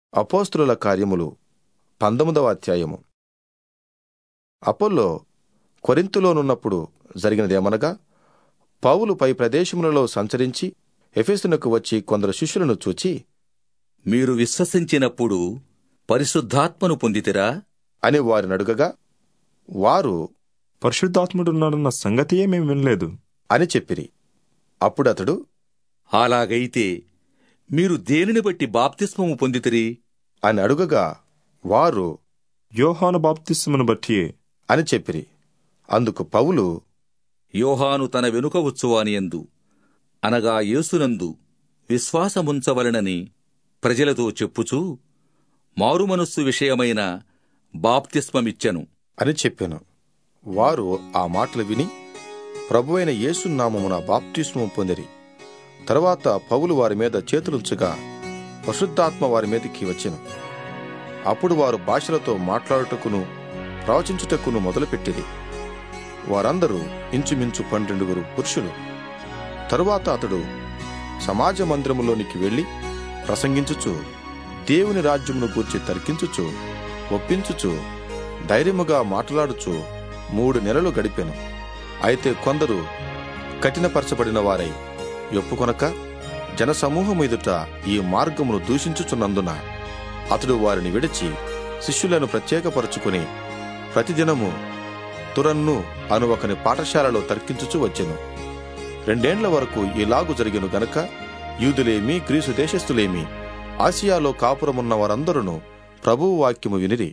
అపోస్తుల కార్యములు పంతొమ్మిదవ అధ్యాయము అపోల్లో కొరింతులోనున్నప్పుడు జరిగినదేమనగా పౌలు పై ప్రదేశములలో సంచరించి ఎఫెసునకు వచ్చి కొందరు శిష్యులను చూచి మీరు విశ్వసించినప్పుడు పరిశుద్ధాత్మను పొందితిరా అని వారిని అడుగగా వారు పరిశుద్ధాత్ముడున్నాడన్న సంగతియే మేము వినలేదు అని చెప్పిరి అప్పుడు అతడు అలాగైతే మీరు దేనిని బట్టి బాప్తిస్మము పొందితిరి అని అడుగగా వారు యోహాను బాప్తిస్మను బట్టియే అని చెప్పిరి అందుకు పౌలు యోహాను తన వెనుక వచ్చువానియందు అనగా యేసునందు విశ్వాసముంచవలనని ప్రజలతో చెప్పుచూ మారుమనస్సు విషయమైన బాప్తిస్మమిచ్చెను అని చెప్పాను వారు ఆ మాటలు విని ప్రభువైన యేసునామమున బాప్తిస్మం పొందిరి తరువాత పౌలు వారి మీద చేతులుంచగా పరిశుద్ధాత్మ వారి మీదకి వచ్చెను అప్పుడు వారు భాషలతో మాట్లాడుటకును ప్రవచించుటకును మొదలుపెట్టిరి వారందరూ ఇంచుమించు పన్నెండుగురు పురుషులు తరువాత అతడు సమాజ మందిరములోనికి వెళ్లి ప్రసంగించుచు దేవుని రాజ్యమును గూర్చి తర్కించుచు ఒప్పించుచు ధైర్యముగా మాట్లాడుచు మూడు నెలలు గడిపెను అయితే కొందరు కఠినపరచబడిన వారై ఒప్పుకొనక జనసమూహం ఎదుట ఈ మార్గమును దూషించుచున్నందున అతడు వారిని విడిచి శిష్యులను ప్రత్యేకపరచుకుని ప్రతిదినము తురన్ను అను ఒకని పాఠశాలలో తర్కించుచు వచ్చెను రెండేండ్ల వరకు ఇలాగు జరిగెను గనక యూదులేమి గ్రీసు దేశస్థులేమి ఆసియాలో కాపురమున్న వారందరూ ప్రభువు వాక్యము వినిరి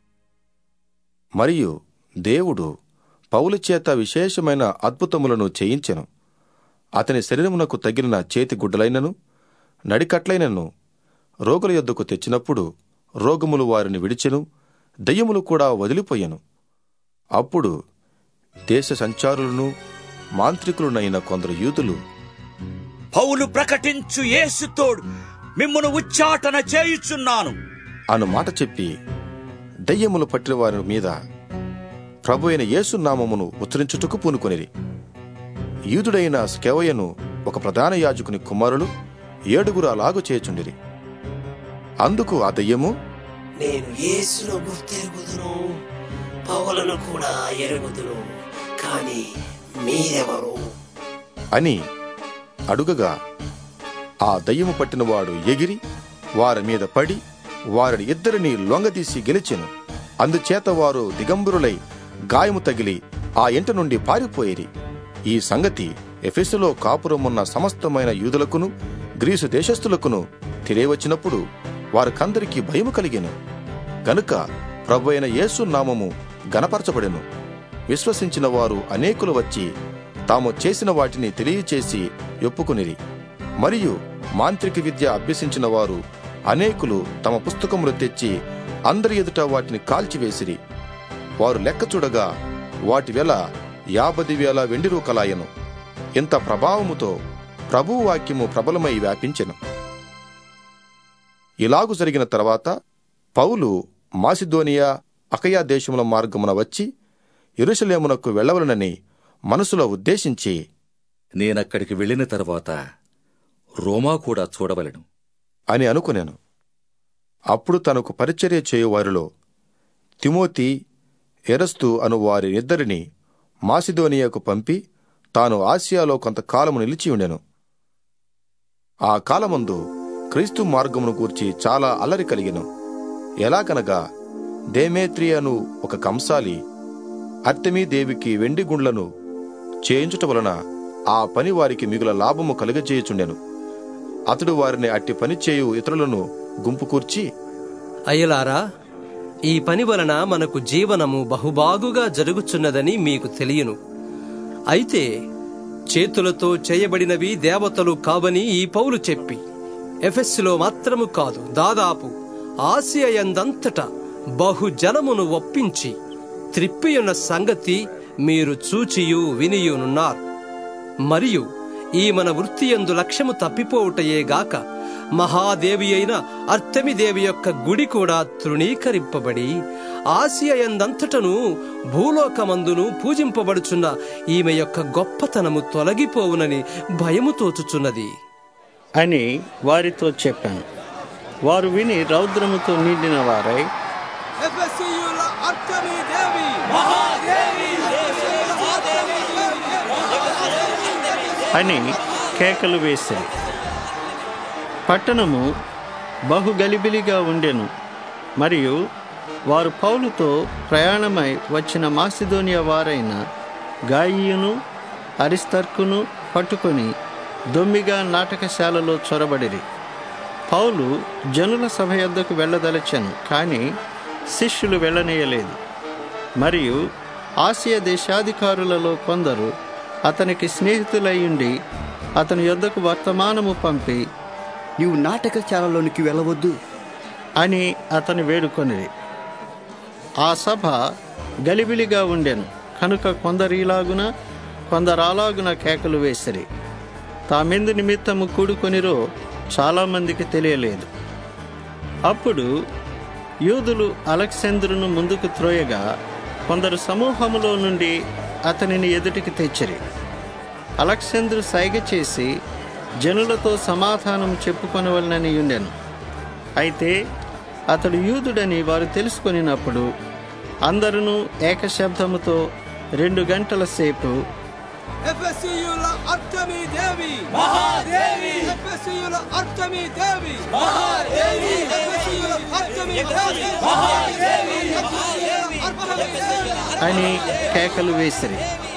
మరియు దేవుడు పౌలు చేత విశేషమైన అద్భుతములను చేయించెను అతని శరీరమునకు తగిలిన చేతి గుడ్డలైనను నడికట్లైనను రోగుల యొద్దకు తెచ్చినప్పుడు రోగములు వారిని విడిచెను దెయ్యములు కూడా వదిలిపోయెను అప్పుడు దేశ సంచారులను మాంత్రికులునైన కొందరు యూదులు పౌలు ప్రకటించు యేసుతోడు మిమ్మును ఉచ్చాటన చేయుచున్నాను అను మాట చెప్పి దెయ్యములు పట్టిన వారి మీద ప్రభు అయిన యేసునామమును ఉచ్చరించుటకు పూనుకొనిరి యూదుడైన స్కెవయను ఒక ప్రధాన యాజకుని కుమారులు ఏడుగురు అలాగు చేచుండిరి అందుకు ఆ దెయ్యము నేను యేసును గుర్తెరుగుదును పౌలను కూడా ఎరుగుదును కానీ మీరెవరు అని అడుగగా ఆ దయ్యము పట్టినవాడు ఎగిరి వారి మీద పడి వారిని ఇద్దరిని లొంగదీసి గెలిచెను అందుచేత వారు దిగంబరులై గాయము తగిలి ఆ ఇంట నుండి పారిపోయిరి ఈ సంగతి ఎఫెసులో కాపురమున్న సమస్తమైన యూదులకును గ్రీసు దేశస్థులకును తెలియవచ్చినప్పుడు వారికందరికీ భయము కలిగెను గనుక ప్రభు అయిన యేసు నామము గనపరచబడెను విశ్వసించిన వారు అనేకులు వచ్చి తాము చేసిన వాటిని తెలియచేసి ఒప్పుకునిరి మరియు మాంత్రిక విద్య అభ్యసించిన వారు అనేకులు తమ పుస్తకములు తెచ్చి అందరి ఎదుట వాటిని కాల్చివేసిరి వారు లెక్క చూడగా వాటి వెల యాభై వేల వెండి రూకలాయను ఇంత ప్రభావముతో ప్రభువు వాక్యము ప్రబలమై వ్యాపించెను ఇలాగు జరిగిన తర్వాత పౌలు మాసిదోనియా అకయా దేశముల మార్గమున వచ్చి ఎరుషలేమునకు వెళ్ళవలనని మనసులో ఉద్దేశించి నేనక్కడికి వెళ్ళిన తర్వాత రోమా కూడా చూడవలెను అని అనుకునేను అప్పుడు తనకు పరిచర్య చేయు వారిలో తిమోతి ఎరస్తు అను వారినిద్దరిని మాసిదోనియాకు పంపి తాను ఆసియాలో కొంతకాలము నిలిచి ఉండెను ఆ కాలమందు క్రీస్తు మార్గమును గూర్చి చాలా అల్లరి కలిగెను ఎలాగనగా దేమేత్రి అను ఒక కంసాలి అర్తమీ దేవికి వెండి గుండ్లను చేయించుట వలన ఆ పని వారికి మిగుల లాభము కలుగజేయుచుండెను అతడు వారిని అట్టి పని చేయు ఇతరులను గుంపు కూర్చి అయ్యలారా ఈ పని వలన మనకు జీవనము బహుబాగుగా జరుగుచున్నదని మీకు తెలియను అయితే చేతులతో చేయబడినవి దేవతలు కావని ఈ పౌలు చెప్పి ఎఫెస్సులో మాత్రము కాదు దాదాపు ఆసియయందంతటా బహుజనమును ఒప్పించి త్రిప్పియున్న సంగతి మీరు చూచియు వినియునున్నారు మరియు ఈ మన వృత్తియందు లక్ష్యము తప్పిపోవుటయేగాక మహాదేవి అయిన అర్తమిదేవి యొక్క గుడి కూడా తృణీకరింపబడి ఆసియయందంతటను భూలోకమందును పూజింపబడుచున్న ఈమె యొక్క గొప్పతనము తొలగిపోవునని భయము తోచుచున్నది అని వారితో చెప్పాను వారు విని రౌద్రముతో నిండిన వారై ఎఫెసీయుల అర్చనీ దేవి అని కేకలు వేసిరి పట్టణము బహు గలిబిలిగా ఉండెను మరియు వారు పౌలుతో ప్రయాణమై వచ్చిన మాసిదోనియా వారైన గాయియును అరిస్తర్కును పట్టుకొని దొమ్మిగా నాటకశాలలో చొరబడిరి పౌలు జనుల సభ యొద్దకు వెళ్ళదలచెను కానీ శిష్యులు వెళ్ళనీయలేదు మరియు ఆసియా దేశాధికారులలో కొందరు అతనికి స్నేహితులయ్యుండి అతని యొద్దకు వర్తమానము పంపి నీవు నాటకశాలలోనికి వెళ్ళవద్దు అని అతని వేడుకొనిరి ఆ సభ గలిబిలిగా ఉండెను కనుక కొందరిలాగున కొందరాలాగున కేకలు వేసిరి తామెందు నిమిత్తము కూడుకొనిరో చాలామందికి తెలియలేదు అప్పుడు యూదులు అలెక్సాంద్రును ముందుకు త్రోయగా కొందరు సమూహములో నుండి అతనిని ఎదుటికి తెచ్చిరి అలెక్సాంద్రు సైగ చేసి జనులతో సమాధానం చెప్పుకొనవలనని ఉండెను అయితే అతడు యూదుడని వారు తెలుసుకొనినప్పుడు అందరూ ఏకశబ్దముతో రెండు గంటల సేపు ఎఫెసీయుల అర్చనీ దేవి మహాదేవి ఎఫెసీయుల అర్చనీ దేవి మహాదేవి ఎఫెసీయుల అర్చనీ దేవి మహాదేవి ఎఫెసీయుల అర్చనీ దేవి అని కేకలు వేసిరి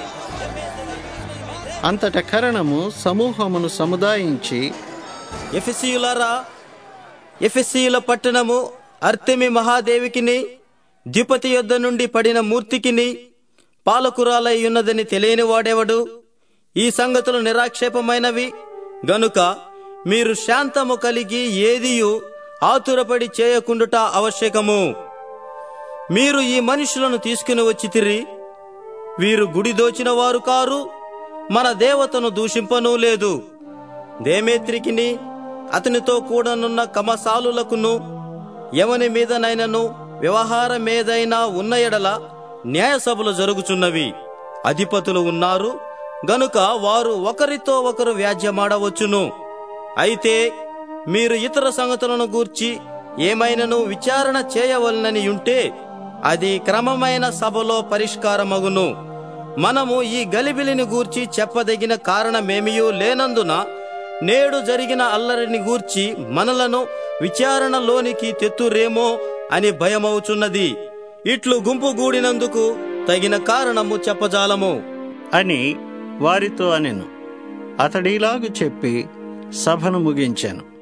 అంతట కరణము సమూహమును సముదాయించి ఎఫెసీయులారా ఎఫెసీయుల పట్టణము అర్తెమి మహాదేవికిని ద్విపతి యొద్ద నుండి పడిన మూర్తికిని పాలకురాలై ఉన్నదని తెలియని వాడెవడు ఈ సంగతులు నిరాక్షేపమైనవి గనుక మీరు శాంతము కలిగి ఏదియు ఆతురపడి చేయకుండుట ఆవశ్యకము మీరు ఈ మనుషులను తీసుకుని వచ్చితిరి వీరు గుడి దోచిన వారు కారు మన దేవతను దూషింపనూ లేదు దేమేత్రికిని అతనితో కూడనున్న కమసాలులకును ఎవని మీదనైనను వ్యవహారమేదైనా ఉన్న ఎడల న్యాయసభలు జరుగుచున్నవి అధిపతులు ఉన్నారు గనుక వారు ఒకరితో ఒకరు వ్యాజ్యమాడవచ్చును అయితే మీరు ఇతర సంగతులను గూర్చి ఏమైనను విచారణ చేయవలనని ఉంటే అది క్రమమైన సభలో పరిష్కారమగును మనము ఈ గలిబిలిని గూర్చి చెప్పదగిన కారణమేమియూ లేనందున నేడు జరిగిన అల్లరిని గూర్చి మనలను విచారణలోనికి తెత్తురేమో అని భయమవుచున్నది ఇట్లు గుంపు గూడినందుకు తగిన కారణము చెప్పజాలము అని వారితో అనెను అతడిలాగు చెప్పి సభను ముగించాను